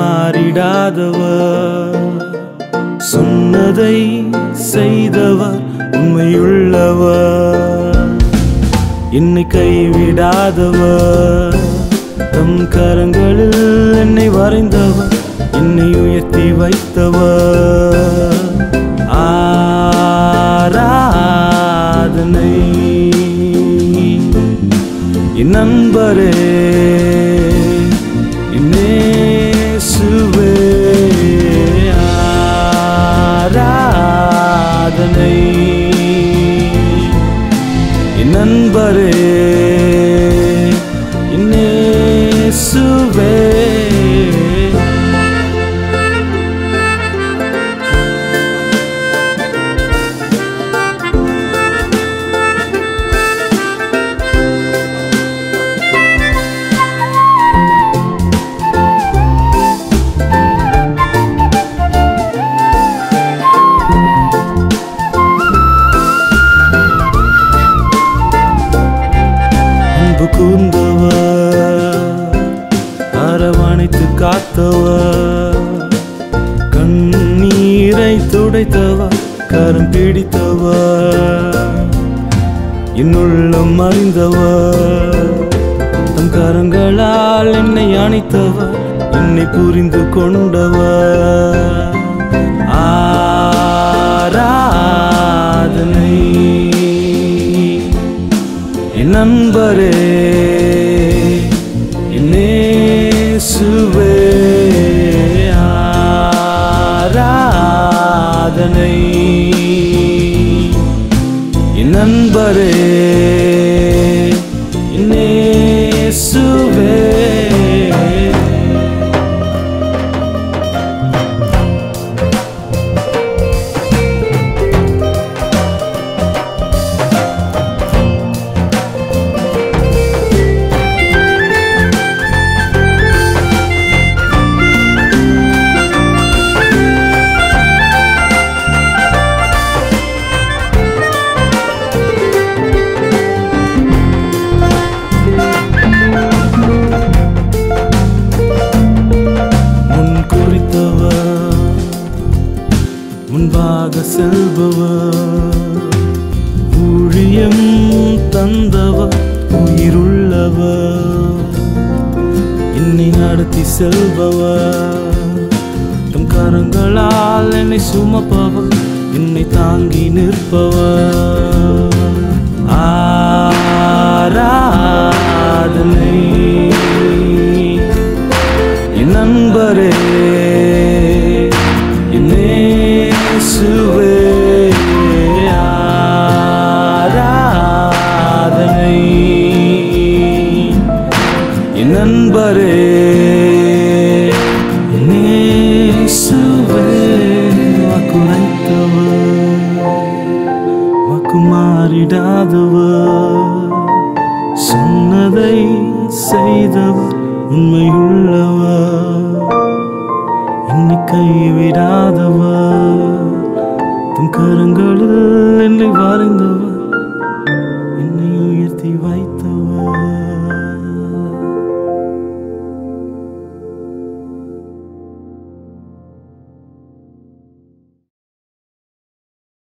மாறிடாதவர் சொன்னதை செய்தவர் உண்மையுள்ளவர் என்னை கைவிடாதவர் தம் கரங்களில் என்னை வரைந்தவர் என்னை உயர்த்தி வைத்தவர் ஆராதனை என் நண்பரே என் நேசுவே ஆராதனை என் நண்பரே என் நேசுவே அன்பு கூர்ந்தவர் அரவணைத்து காத்தவர் கண்ணீரை துடைத்தவர் கரம் பிடித்தவர் என்னுள்ளம் அறிந்தவர் தம் கரங்களால் என்னை அணைத்தவர் என்னை புரிந்து கொண்டவர் ஆராதனை என் நண்பரே என் நேசுவே ஆராதனை என் நண்பரே என் நேசுவே முன் குறித்தவர் முன்பாக செல்பவர் ஊழியம் தந்தவர் உயிருள்ளவர் என்னை நடத்தி செல்பவர் தம் கரங்களால் என்னை சுமப்பவர் என்னை தாங்கி நிற்பவர் ஆராதனை என் நண்பரே என் நேசுவே ஆராதனை என் நண்பரே என் நேசுவே வாக்குரைத்தவர் வாக்கு மாறிடாதவர் சொன்னதை செய்தவர் உண்மையுள்ளவர் என்னை கைவிடாதவர் தம் கரங்களில் என்னை வரைந்தவர் என்னை உயர்த்தி வைத்தவர்